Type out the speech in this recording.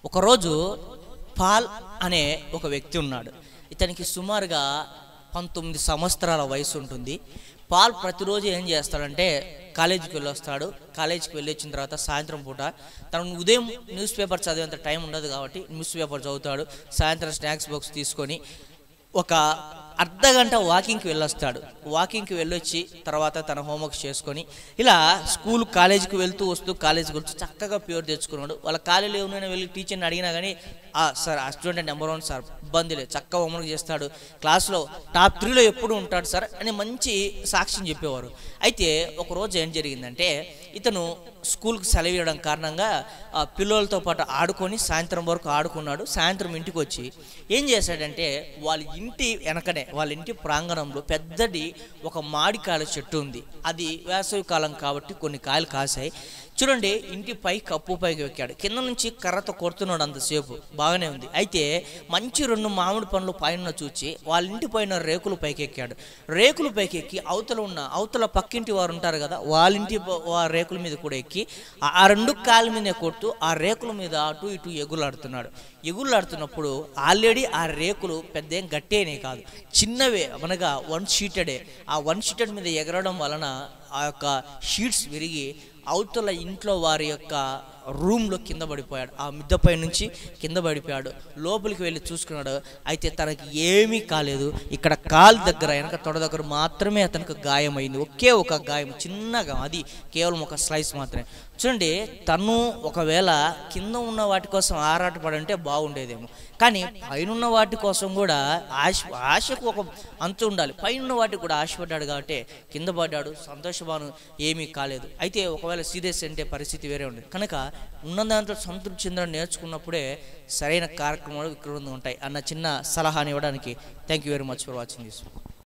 ఒకరోజు పాల్ అనే ఒక వ్యక్తి ఉన్నాడు ఇతనికి సుమారుగా పంతొమ్మిది సంవత్సరాల వయసు ఉంటుంది పాల్ ప్రతిరోజు ఏం చేస్తాడంటే కాలేజీకి వెళ్ళొస్తాడు కాలేజీకి వెళ్ళి వచ్చిన తర్వాత సాయంత్రం పూట తను ఉదయం న్యూస్ పేపర్ చదివేంత టైం ఉండదు కాబట్టి న్యూస్ పేపర్ చదువుతాడు సాయంత్రం స్నాక్స్ బాక్స్ తీసుకొని ఒక అర్ధ గంట వాకింగ్కి వెళ్ళొస్తాడు వాకింగ్కి వెళ్ళొచ్చి తర్వాత తన హోంవర్క్ చేసుకొని ఇలా స్కూల్ కాలేజీకి వెళ్తూ వస్తూ కాలేజీకి వెళ్తూ చక్కగా ప్యూర్ తెచ్చుకున్నాడు వాళ్ళ కాలేజీలో ఏమైనా వెళ్ళి టీచర్ని అడిగినా కానీ "ఆ, సార్ ఆ స్టూడెంట్ నెంబర్ వన్ సార్ ఇబ్బంది లేదు చక్కగా హోంవర్క్ చేస్తాడు క్లాస్లో టాప్ త్రీలో ఎప్పుడు ఉంటాడు సార్ అని మంచి సాక్ష్యం చెప్పేవారు అయితే ఒక రోజు ఏం జరిగిందంటే ఇతను స్కూల్కి సెలవు ఇవ్వడం కారణంగా ఆ పిల్లలతో పాటు ఆడుకొని సాయంత్రం వరకు ఆడుకున్నాడు సాయంత్రం ఇంటికి వచ్చి ఏం చేశాడంటే వాళ్ళ ఇంటి వెనకనే వాళ్ళ ఇంటి ప్రాంగణంలో పెద్దది ఒక మామిడికాయల చెట్టు ఉంది అది వేసవి కాలం కాబట్టి కొన్ని కాయలు కాసాయి చూడండి ఇంటి పై కప్పు పైకి ఎక్కాడు కింద నుంచి కర్రతో కొడుతున్నాడు అంతసేపు బాగానే ఉంది అయితే మంచి రెండు మామిడి పండ్లు పైన చూచి వాళ్ళ ఇంటి పైన రేకులు పైకి ఎక్కాడు రేకులు పైకి ఎక్కి అవతల ఉన్న అవతల పక్కింటి వారు ఉంటారు కదా వాళ్ళ ఇంటి ప- వా- రేకుల మీద కూడా ఎక్కి ఆ- ఆ రెండు కాళ్ళ మీదే కొడుతూ ఆ రేకుల మీద అటు ఇటు ఎగులాడుతున్నాడు ఎగులాడుతున్నప్పుడు ఆల్రెడీ ఆ రేకులు పెద్ద ఏం గట్టేనే కాదు చిన్నవే అనగా వన్ షీటెడే ఆ వన్ షీటెడ్ మీద ఎగరడం వలన ఆ యొక్క షీట్స్ విరిగి అవతల ఇంట్లో వారి యొక్క రూమ్లో కింద పడిపోయాడు ఆ మిద్దపై నుంచి కింద పడిపోయాడు లోపలికి వెళ్ళి చూసుకున్నాడు అయితే తనకి ఏమీ కాలేదు ఇక్కడ కాలు దగ్గర వెనక తొడ దగ్గర మాత్రమే అతనికి గాయమైంది ఒకే ఒక గాయం చిన్నగా అది కేవలం ఒక స్లైస్ మాత్రమే చూడండి తను ఒకవేళ కింద ఉన్న వాటి కోసం ఆరాటపడంటే బాగుండేదేమో కానీ పైనున్న వాటి కోసం కూడా ఆశ ఆశకు ఒక అంతు ఉండాలి పైన వాటికి కూడా ఆశపడ్డాడు కాబట్టి కింద పడ్డాడు సంతోషభాను ఏమీ కాలేదు అయితే ఒకవేళ సీరియస్ అంటే పరిస్థితి వేరే ఉండేది కనుక ఉన్న దాంట్లో సంతృప్తి చెందడం నేర్చుకున్నప్పుడే సరైన కార్యక్రమాలు ఇక్కడ ఉంటాయి అన్న చిన్న సలహాని ఇవ్వడానికి thank you very much for watching this